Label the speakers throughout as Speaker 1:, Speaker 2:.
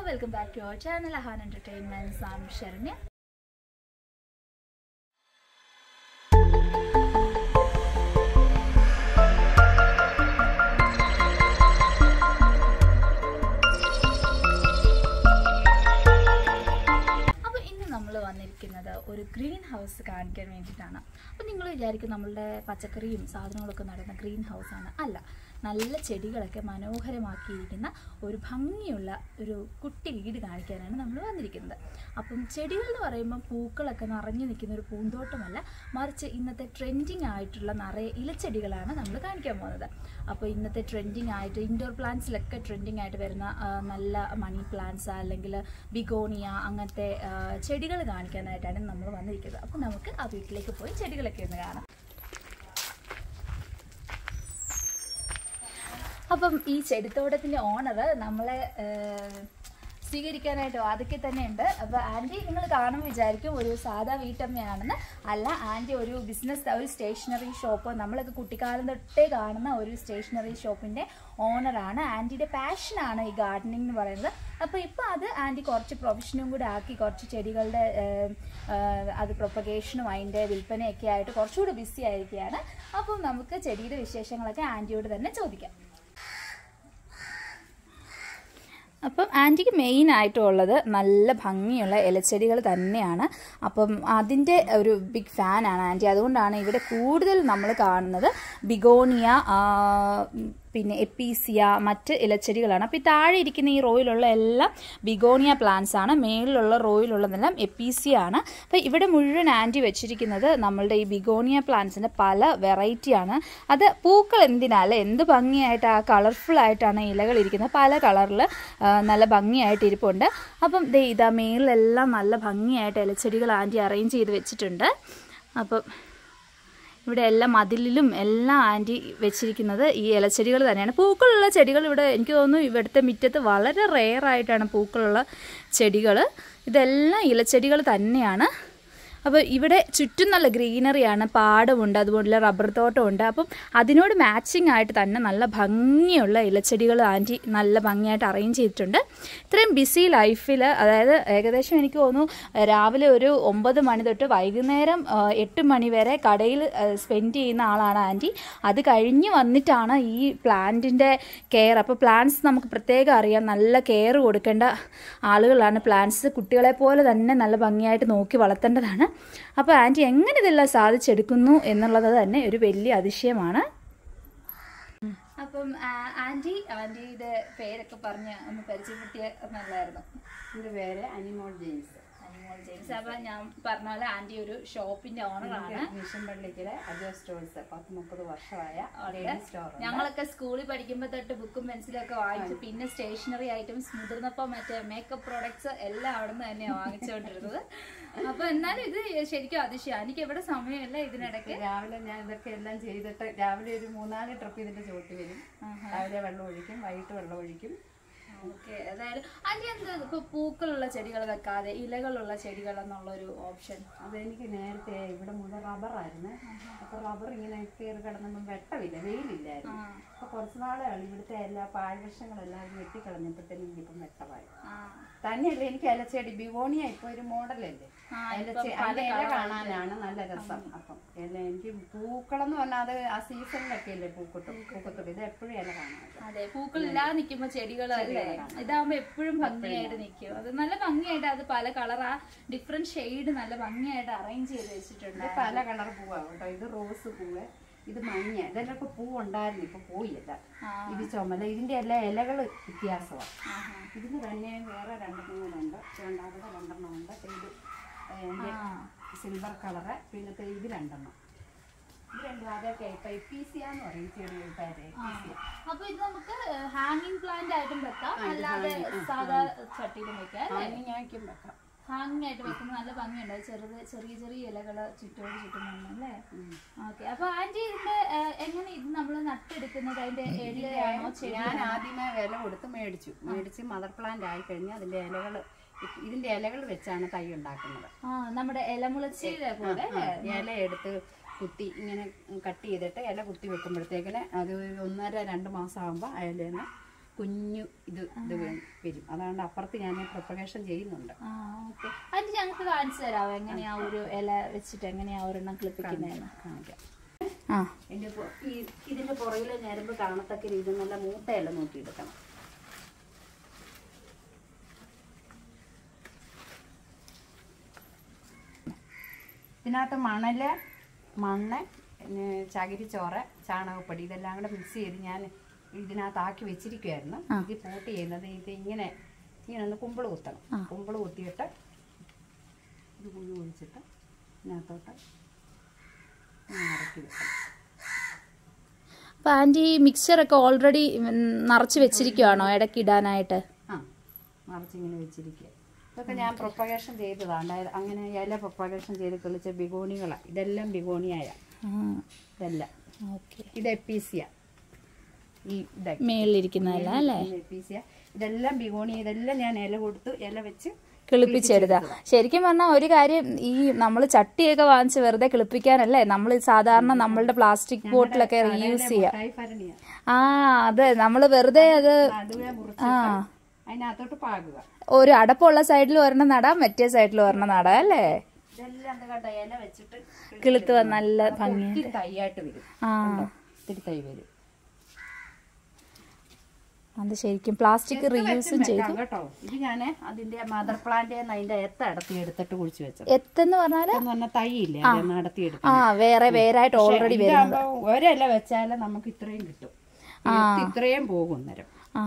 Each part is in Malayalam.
Speaker 1: Welcome back to our channel Ahan entertainment Sam Saranya അപ്പോൾ ഇന്ന് നമ്മൾ വന്നിരിക്കുന്നത് ഒരു ഗ്രീൻ ഹൗസ് കാണിക്കാൻ വേണ്ടിയിട്ടാണ് അപ്പോൾ നിങ്ങൾ വിചാരിക്കും നമ്മളുടെ പച്ചക്കറിയും സാധനങ്ങളൊക്കെ നടുന്ന ഗ്രീൻ ഹൗസാണ് അല്ല നല്ല ചെടികളൊക്കെ മനോഹരമാക്കിയിരിക്കുന്ന ഒരു ഭംഗിയുള്ള ഒരു കുട്ടി വീട് കാണിക്കാനാണ് നമ്മൾ വന്നിരിക്കുന്നത് അപ്പം ചെടികൾ എന്ന് പറയുമ്പോൾ പൂക്കളൊക്കെ നിറഞ്ഞു നിൽക്കുന്ന ഒരു പൂന്തോട്ടമല്ല മറിച്ച് ഇന്നത്തെ ട്രെൻഡിങ് ആയിട്ടുള്ള നിറയെ ഇലച്ചെടികളാണ് നമ്മൾ കാണിക്കാൻ പോകുന്നത് അപ്പോൾ ഇന്നത്തെ ട്രെൻഡിങ് ആയിട്ട് ഇൻഡോർ പ്ലാന്റ്സിലൊക്കെ ട്രെൻഡിങ് ആയിട്ട് വരുന്ന ആ, നല്ല മണി പ്ലാന്റ്സ് അല്ലെങ്കിൽ ബിഗോണിയ അങ്ങനത്തെ ചെടികൾ കാണിക്കാനായിട്ടാണ് നമ്മൾ വന്നിരിക്കുന്നത് അപ്പോൾ നമുക്ക് ആ വീട്ടിലേക്ക് പോയി ചെടികളൊക്കെ ഒന്ന് കാണാം അപ്പം ഈ ചെടിത്തോട്ടത്തിന്റെ ഓണർ നമ്മളെ ഏഹ്, സ്വീകരിക്കാനായിട്ട് വാതിക്കെ തന്നെ ഉണ്ട് അപ്പൊ ആന്റി നിങ്ങൾ കാണുമ്പോൾ വിചാരിക്കും ഒരു സാധാ വീട്ടമ്മയാണെന്ന് അല്ല ആന്റി ഒരു ബിസിനസ് ഒരു സ്റ്റേഷനറി ഷോപ്പ് നമ്മളൊക്കെ കുട്ടിക്കാലം തൊട്ടേ കാണുന്ന ഒരു സ്റ്റേഷനറി ഷോപ്പിന്റെ ഓണറാണ് ആന്റിയുടെ പാഷനാണ് ഈ ഗാർഡനിങ് എന്ന് പറയുന്നത് അപ്പോൾ ഇപ്പോൾ അത് ആന്റി കുറച്ച് പ്രൊഫഷനും കൂടെ ആക്കി കുറച്ച് ചെടികളുടെ ഏഹ്, ഏഹ്, അത് പ്രൊപ്പഗേഷനും അതിൻ്റെ വിൽപ്പനയൊക്കെ ആയിട്ട് കുറച്ചുകൂടി ബിസി ആയിരിക്കുകയാണ് അപ്പം നമുക്ക് ചെടിയുടെ വിശേഷങ്ങളൊക്കെ ആന്റിയോട് തന്നെ ചോദിക്കാം അപ്പം ആൻറ്റിക്ക് മെയിൻ ആയിട്ടുള്ളത് നല്ല ഭംഗിയുള്ള ഇലച്ചെടികൾ തന്നെയാണ് അപ്പം അതിൻ്റെ ഒരു ബിഗ് ഫാനാണ് ആൻറ്റി അതുകൊണ്ടാണ് ഇവിടെ കൂടുതൽ നമ്മൾ കാണുന്നത് ബിഗോണിയ ആ, പിന്നെ എപ്പീസിയ മറ്റ് ഇലച്ചെടികളാണ് അപ്പോൾ ഈ താഴെ ഇരിക്കുന്ന ഈ റോയിലുള്ള എല്ലാം ബിഗോണിയ പ്ലാന്റ്സ് ആണ് മേളിലുള്ള റോയിലുള്ളതെല്ലാം എപ്പീസിയ ആണ് അപ്പോൾ ഇവിടെ മുഴുവൻ ആൻറ്റി വെച്ചിരിക്കുന്നത് നമ്മളുടെ ഈ ബിഗോണിയ പ്ലാന്റ്സിൻ്റെ പല വെറൈറ്റിയാണ് അത് പൂക്കൾ എന്തിനാല് എന്ത് ഭംഗിയായിട്ട് ആ കളർഫുൾ ആയിട്ടാണ് ഇലകൾ ഇരിക്കുന്നത് പല കളറിൽ നല്ല ഭംഗിയായിട്ട് ഇരിപ്പുണ്ട് അപ്പം ദേ ഇതാ മേളിലെല്ലാം നല്ല ഭംഗിയായിട്ട് ഇലച്ചെടികൾ ആൻറ്റി അറേഞ്ച് ചെയ്ത് വെച്ചിട്ടുണ്ട് അപ്പം ഇവിടെ എല്ലാം മതിലിലും എല്ലാം ആൻറ്റി വെച്ചിരിക്കുന്നത് ഈ ഇലച്ചെടികൾ തന്നെയാണ് പൂക്കളുള്ള ചെടികൾ ഇവിടെ എനിക്ക് തോന്നുന്നു ഇവിടുത്തെ മുറ്റത്ത് വളരെ റെയർ ആയിട്ടാണ് പൂക്കളുള്ള ചെടികൾ ഇതെല്ലാം ഇലച്ചെടികൾ തന്നെയാണ് അപ്പോൾ ഇവിടെ ചുറ്റും നല്ല ഗ്രീനറിയാണ് പാടമുണ്ട് അതുപോലെ റബ്ബർ തോട്ടമുണ്ട് അപ്പം അതിനോട് മാച്ചിങ് ആയിട്ട് തന്നെ നല്ല ഭംഗിയുള്ള ഇലച്ചെടികൾ ആൻറ്റി നല്ല ഭംഗിയായിട്ട് അറേഞ്ച് ചെയ്തിട്ടുണ്ട് ഇത്രയും ബിസി ലൈഫിൽ അതായത് ഏകദേശം എനിക്ക് തോന്നുന്നു രാവിലെ ഒരു ഒമ്പത് മണി തൊട്ട് വൈകുന്നേരം ആ, എട്ട് മണി വരെ കടയിൽ സ്പെൻഡ് ചെയ്യുന്ന ആളാണ് ആൻറ്റി അത് കഴിഞ്ഞ് വന്നിട്ടാണ് ഈ പ്ലാന്റിൻ്റെ കെയർ അപ്പോൾ പ്ലാന്റ്സ് നമുക്ക് പ്രത്യേകം അറിയാം നല്ല കെയർ കൊടുക്കേണ്ട ആളുകളാണ് പ്ലാന്റ്സ് കുട്ടികളെ പോലെ തന്നെ നല്ല ഭംഗിയായിട്ട് നോക്കി വളർത്തേണ്ടതാണ് അപ്പോൾ ആൻറ്റി എങ്ങനെ ഇതെല്ലാം സാധിച്ചെടുക്കുന്നു എന്നുള്ളത് തന്നെ ഒരു വലിയ അതിശയമാണ് അപ്പം ആൻറ്റി ആൻറ്റിയുടെ പേരൊക്കെ പറഞ്ഞ് ഒന്ന് പരിചയപ്പെടുത്തിയ നല്ലതായിരുന്നു
Speaker 2: എൻ്റെ പേര് അനിമോൾ ജെയിംസ്
Speaker 1: അനിമോൾ ജെയിംസ് അപ്പം ഞാൻ പറഞ്ഞ പോലെ ആൻറ്റി ഒരു ഷോപ്പിന്റെ ഓണറാണ്
Speaker 2: മിഷൻ പള്ളിക്കലെ അജോ സ്റ്റോഴ്സ് പത്ത് മുപ്പത് വർഷമായ
Speaker 1: ഉണ്ട്.
Speaker 2: ലേഡി സ്റ്റോർ
Speaker 1: ഞങ്ങളൊക്കെ സ്കൂളിൽ പഠിക്കുമ്പോൾ തൊട്ട് ബുക്കും പെൻസിലും ഒക്കെ വാങ്ങിച്ചു പിന്നെ സ്റ്റേഷനറി ഐറ്റംസ് മുതിർന്നപ്പോൾ മറ്റേ മേക്കപ്പ് പ്രോഡക്ട്സ് എല്ലാം അവിടെ നിന്ന് തന്നെയാണ് വാങ്ങിച്ചുകൊണ്ടിരുന്നത് അപ്പൊ എന്നാലും ഇത് ശരിക്കും അതിശയം എനിക്ക് എവിടെ സമയമില്ല ഇതിനിടയ്ക്ക്
Speaker 2: രാവിലെ ഞാൻ ഇതൊക്കെ എല്ലാം ചെയ്തിട്ട് രാവിലെ ഒരു മൂന്നാല് ട്രിപ്പ് ഇതിന്റെ ചോട്ട് വരും രാവിലെ വെള്ളം ഒഴിക്കും വൈകിട്ട് വെള്ളം ഒഴിക്കും
Speaker 1: ഓക്കെ അതായത് ആന്റി എന്താ ഇപ്പൊ പൂക്കളുള്ള ചെടികൾ വെക്കാതെ ഇലകളുള്ള ചെടികൾ എന്നുള്ള ഒരു ഓപ്ഷൻ
Speaker 2: അതെനിക്ക് നേരത്തെ ഇവിടെ മുതൽ റബ്ബറായിരുന്നു അപ്പൊ റബ്ബർ ഇങ്ങനെ കയറി കിടന്നപ്പോൾ വെട്ടമില്ല വെയിലില്ലായിരുന്നു അപ്പൊ കുറച്ച് നാളാണ് ഇവിടുത്തെ എല്ലാ പാഴ്വശങ്ങളെല്ലാം വെട്ടിക്കളഞ്ഞപ്പോഴത്തേനും ഇപ്പം വെട്ടമായി തന്നെയല്ല എനിക്ക് ഇലച്ചെടി ബിവോണിയ ഇപ്പൊ ഒരു മോഡലല്ലേ
Speaker 1: ആ,
Speaker 2: ഇലച്ചെ- അതിന്റെ ഇല കാണാനാണ് നല്ല രസം അപ്പം ഇല എനിക്ക് പൂക്കളെന്ന് പറഞ്ഞാൽ അത് ആ സീസണിലൊക്കെ അല്ലേ പൂക്കട്ടും പൂക്കത്തുള്ളൂ ഇത് എപ്പോഴും ഇല കാണാൻ
Speaker 1: അതെ പൂക്കളില്ലാതെ നിൽക്കുമ്പോ ചെടികൾ അല്ലേ ഇതാകുമ്പോ എപ്പോഴും ഭംഗിയായിട്ട് നിൽക്കും അത് നല്ല ഭംഗിയായിട്ട് അത് പല കളർ ആ ഡിഫറെന്റ് ഷെയ്ഡ് നല്ല ഭംഗിയായിട്ട് അറേഞ്ച് ചെയ്ത് വെച്ചിട്ടുണ്ട്
Speaker 2: ഇത് പല കളർ പൂവാണ് കേട്ടോ ഇത് റോസ് പൂവ് ഇത് മഞ്ഞ ഇതെല്ലാം ഇപ്പൊ പൂ ഉണ്ടായിരുന്നു ഇപ്പൊ പോയില്ല
Speaker 1: ആ.
Speaker 2: ഇത് ചുമല ഇതിന്റെ എല്ലാ ഇലകൾ വ്യത്യാസമാണ് ഇതിന് തന്നെ വേറെ രണ്ടെണ്ണം കൂടെ ഉണ്ട് രണ്ട് അവിടെ രണ്ടെണ്ണം ഉണ്ട് ഇത് സിൽവർ കളറ് പിന്നത്തെ ഇത് രണ്ടെണ്ണം ഇത് രണ്ടും അതൊക്കെ ഇപ്പൊ എപ്പീസിയാന്ന് പറയും ചെറിയ പേര് എപ്പീസിയ
Speaker 1: അപ്പൊ ഇത് നമുക്ക് ഹാങ്ങിങ് പ്ലാന്റ് ആയിട്ടും വെക്കാം അല്ലാതെ സാധാ ചട്ടിയിലും വെക്കാം അല്ലേ
Speaker 2: അതിന് ഞാൻ വയ്ക്കും വെക്കാം
Speaker 1: ഹാങ്ങിങ് ആയിട്ട് വെക്കുമ്പോൾ നല്ല ഭംഗിയുണ്ട് അത് ചെറുത് ചെറിയ ചെറിയ ഇലകള് ചുറ്റോട് ചുറ്റുന്നുണ്ട് അല്ലേ ഓക്കെ അപ്പൊ ആന്റി ഇതിന്റെ ഏഹ്, എങ്ങനെ ഇത് നമ്മൾ നട്ടെടുക്കുന്നത് അതിന്റെ ഇലയാണോ ചെടി
Speaker 2: ഞാൻ ആദ്യമേ വില കൊടുത്ത് മേടിച്ചു മേടിച്ച് മദർ പ്ലാന്റ് ആയി കഴിഞ്ഞ് അതിന്റെ ഇലകൾ ഇതിന്റെ ഇലകൾ വെച്ചാണ് തൈ ഉണ്ടാക്കുന്നത്
Speaker 1: ആ നമ്മുടെ ഇലമുളച്ചിയുടെ പോലെ
Speaker 2: ആ, ഇല എടുത്ത് കുത്തി ഇങ്ങനെ കട്ട് ചെയ്തിട്ട് ഇല കുത്തി വെക്കുമ്പോഴത്തേക്കിന് അത് ഒരു ഒന്നര രണ്ട് മാസം ആകുമ്പോൾ അതിൽ നിന്ന് കുഞ്ഞു ഇത് ഇത് വേ- വരും അതുകൊണ്ട് അപ്പുറത്ത് ഞാൻ പ്രൊപ്പഗേഷൻ ചെയ്യുന്നുണ്ട്
Speaker 1: ആ ഓക്കെ ആൻറ്റി ഞങ്ങൾക്ക് കാണിച്ചു തരാമോ എങ്ങനെയാ ഒരു ഇല വെച്ചിട്ട് എങ്ങനെയാ ഒരെണ്ണം ക്ലിപ്പിക്കുന്നതെന്ന്
Speaker 2: കാണിക്കാം
Speaker 1: ആ
Speaker 2: എൻ്റെ പൊ- ഈ ഇതിൻ്റെ പുറകിലെ ഞരമ്പ് കാണത്തക്ക രീതിയിൽ നല്ല മൂട്ടയല്ല നോക്കിയെടുക്കണം ഇതിനകത്ത് മണല് മണ്ണ് പിന്നെ ചകിരിച്ചോറ് ചാണകപ്പൊടി ഇതെല്ലാം കൂടെ മിക്സ് ചെയ്ത് ഞാൻ ഇതിനകത്ത് ആക്കി വെച്ചിരിക്കുമായിരുന്നു ഇത് പോട്ട് ചെയ്യുന്നത് ഇത് ഇങ്ങനെ ഇങ്ങനെ ഒന്ന് കുമ്പിള് കുത്തണം കുമ്പിള് കുത്തിയിട്ട് ഇത് കുഴി ഒഴിച്ചിട്ട് ഇതിനകത്തോട്ട് ഇങ്ങനെ ഇറക്കി വെക്കണം
Speaker 1: അപ്പൊ ആന്റി മിക്സറൊക്കെ ഓൾറെഡി നിറച്ച് വെച്ചിരിക്കുവാണോ ഇടയ്ക്ക് ഇടാനായിട്ട്
Speaker 2: ആ മറിച്ചിങ്ങനെ വെച്ചിരിക്കുക ഇതൊക്കെ ഞാൻ പ്രൊപ്പഗേഷൻ ചെയ്തതാണ് അതായത് അങ്ങനെ ഇല പ്രൊപ്പഗേഷൻ ചെയ്ത് കളിച്ച ബിഗോണികളാണ് ഇതെല്ലാം ബിഗോണിയായ ഇതെല്ലാം
Speaker 1: ഓക്കെ
Speaker 2: ഇത് എപ്പീസിയ ഈ ഇതൊക്കെ
Speaker 1: മേളിലിരിക്കുന്നതല്ല അല്ലേ
Speaker 2: എപ്പീസിയ ഇതെല്ലാം ബിഗോണി ഇതെല്ലാം ഞാൻ ഇല കൊടുത്തു ഇല വെച്ച്
Speaker 1: കിളിപ്പിച്ചെടുത്ത ശരിക്കും പറഞ്ഞാൽ ഒരു കാര്യം ഈ നമ്മൾ ചട്ടിയൊക്കെ വാങ്ങിച്ച് വെറുതെ കിളിപ്പിക്കാനല്ലേ നമ്മൾ സാധാരണ നമ്മളുടെ പ്ലാസ്റ്റിക് ബോട്ടിലൊക്കെ റീയൂസ് ചെയ്യാം
Speaker 2: മിഠായി ഭരണിയാ
Speaker 1: ആ അതെ നമ്മൾ വെറുതെ അത്
Speaker 2: നടുവേ മുറിച്ചിട്ട് അതിനകത്തോട്ട് പാകുക
Speaker 1: ഒരു അടപ്പുള്ള സൈഡിൽ ഒരെണ്ണം നടാം മറ്റേ സൈഡിൽ ഒരെണ്ണം നടാം അല്ലേ
Speaker 2: ഇതെല്ലാം എന്താ കണ്ട ഇല വെച്ചിട്ട്
Speaker 1: കിളുത്ത് വന്ന് നല്ല ഭംഗി
Speaker 2: ഒത്തിരി തൈയായിട്ട് വരും
Speaker 1: ആ
Speaker 2: ഒത്തിരി തൈ വരും
Speaker 1: അത് ശരിക്കും പ്ലാസ്റ്റിക് റീയൂസും ചെയ്തു
Speaker 2: വെക്കാം കേട്ടോ ഇത് ഞാൻ അതിന്റെ മദർ പ്ലാന്റ് അതിന്റെ എത്ത അടത്തി എടുത്തിട്ട് കുഴിച്ചു വെച്ചത്
Speaker 1: എത്തെന്ന് പറഞ്ഞാല്
Speaker 2: എന്ന് പറഞ്ഞ തൈ ഇല്ലേ അത് നടത്തി എടുക്കും
Speaker 1: ആ വേറെ വേറായിട്ട് ഓൾറെഡി വരുന്നത്
Speaker 2: ഒരില വെച്ചാല് നമുക്ക് ഇത്രയും കിട്ടും എത്ത് ഇത്രയും പോകും നേരം
Speaker 1: ആ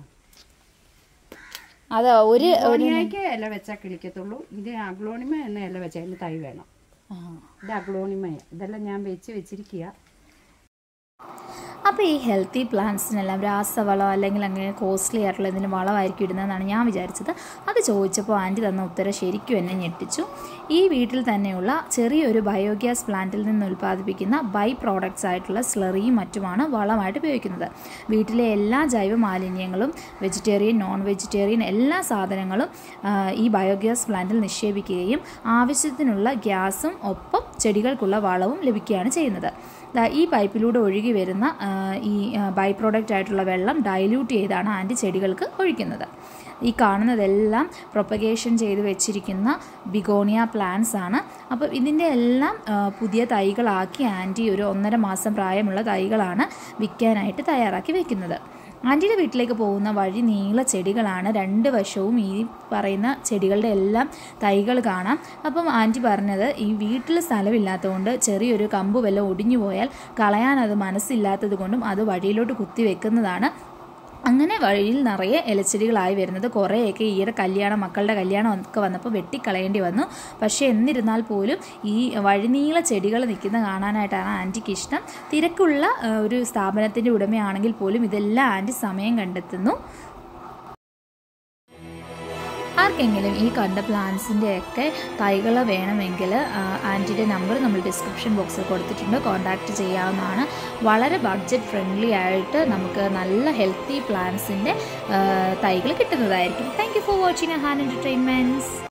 Speaker 1: അതെ ഒരു
Speaker 2: അഗ്ലോണിമയ്ക്ക് ഇല വെച്ചാൽ കിളിക്കത്തുള്ളൂ ഇത് അഗ്ലോണിമ എന്ന ഇല വെച്ചാൽ അതിന് തൈ വേണം
Speaker 1: ആ.
Speaker 2: ഇത് അഗ്ലോണിമയ ഇതെല്ലാം ഞാൻ വെച്ച് വെച്ചിരിക്കുക
Speaker 1: അപ്പോൾ ഈ ഹെൽത്തി പ്ലാന്റ്സിനെല്ലാം രാസവളം അല്ലെങ്കിൽ അങ്ങനെ കോസ്റ്റ്ലി ആയിട്ടുള്ള എന്തെങ്കിലും വളമായിരിക്കും ഇടുന്നതെന്നാണ് ഞാൻ വിചാരിച്ചത് അത് ചോദിച്ചപ്പോൾ ആൻറ്റി തന്ന ഉത്തരം ശരിക്കും എന്നെ ഞെട്ടിച്ചു ഈ വീട്ടിൽ തന്നെയുള്ള ചെറിയൊരു ബയോഗ്യാസ് പ്ലാന്റിൽ നിന്ന് ഉൽപ്പാദിപ്പിക്കുന്ന ബൈ പ്രോഡക്ട്സ് ആയിട്ടുള്ള സ്ലറിയും മറ്റുമാണ് വളമായിട്ട് ഉപയോഗിക്കുന്നത് വീട്ടിലെ എല്ലാ ജൈവ മാലിന്യങ്ങളും വെജിറ്റേറിയൻ നോൺ വെജിറ്റേറിയൻ എല്ലാ സാധനങ്ങളും ആ, ഈ ബയോഗ്യാസ് പ്ലാന്റിൽ നിക്ഷേപിക്കുകയും ആവശ്യത്തിനുള്ള ഗ്യാസും ഒപ്പം ചെടികൾക്കുള്ള വളവും ലഭിക്കുകയാണ് ചെയ്യുന്നത് ദാ ഈ പൈപ്പിലൂടെ ഒഴുകി വരുന്ന ആ, ഈ ബൈ പ്രോഡക്റ്റ് ആയിട്ടുള്ള വെള്ളം ഡൈല്യൂട്ട് ചെയ്താണ് ആൻറ്റി ചെടികൾക്ക് ഒഴിക്കുന്നത് ഈ കാണുന്നതെല്ലാം പ്രൊപ്പഗേഷൻ ചെയ്ത് വെച്ചിരിക്കുന്ന ബിഗോണിയ പ്ലാന്റ്സ് ആണ് അപ്പോൾ ഇതിൻ്റെ എല്ലാം ആ, പുതിയ തൈകളാക്കി ആൻറ്റി ഒരു ഒന്നര മാസം പ്രായമുള്ള തൈകളാണ് വിൽക്കാനായിട്ട് തയ്യാറാക്കി വെക്കുന്നത് ആൻറ്റിയുടെ വീട്ടിലേക്ക് പോകുന്ന വഴി നീള ചെടികളാണ് രണ്ട് വശവും ഈ പറയുന്ന ചെടികളുടെ എല്ലാം തൈകൾ കാണാം അപ്പം ആൻറ്റി പറഞ്ഞത് ഈ വീട്ടിൽ സ്ഥലമില്ലാത്തതുകൊണ്ട് ചെറിയൊരു കമ്പ് വല്ലതും ഒടിഞ്ഞു പോയാൽ കളയാൻ അത് മനസ്സില്ലാത്തത് കൊണ്ടും അത് വഴിയിലോട്ട് കുത്തി വെക്കുന്നതാണ് അങ്ങനെ വഴിയിൽ നിറയെ ഇലച്ചെടികളായി വരുന്നത് കുറേയൊക്കെ ഈയിടെ കല്യാണം മക്കളുടെ കല്യാണം ഒക്കെ വന്നപ്പോൾ വെട്ടിക്കളയേണ്ടി വന്നു പക്ഷേ എന്നിരുന്നാൽ പോലും ഈ വഴിനീള ചെടികൾ നിൽക്കുന്ന കാണാനായിട്ടാണ് ആൻറ്റിക്ക് ഇഷ്ടം തിരക്കുള്ള ആ, ഒരു സ്ഥാപനത്തിൻ്റെ ഉടമയാണെങ്കിൽ പോലും ഇതെല്ലാം ആൻറ്റി സമയം കണ്ടെത്തുന്നു ആർക്കെങ്കിലും ഈ കണ്ട പ്ലാന്റ്സിൻ്റെ ഒക്കെ തൈകൾ വേണമെങ്കിൽ ആൻറ്റിയുടെ നമ്പർ നമ്മൾ ഡിസ്ക്രിപ്ഷൻ ബോക്സിൽ കൊടുത്തിട്ടുണ്ട് കോൺടാക്റ്റ് ചെയ്യാവുന്നതാണ് വളരെ ബഡ്ജറ്റ് ഫ്രണ്ട്ലി ആയിട്ട് നമുക്ക് നല്ല ഹെൽത്തി പ്ലാന്റ്സിൻ്റെ തൈകൾ കിട്ടുന്നതായിരിക്കും thank you for watching Ahan entertainments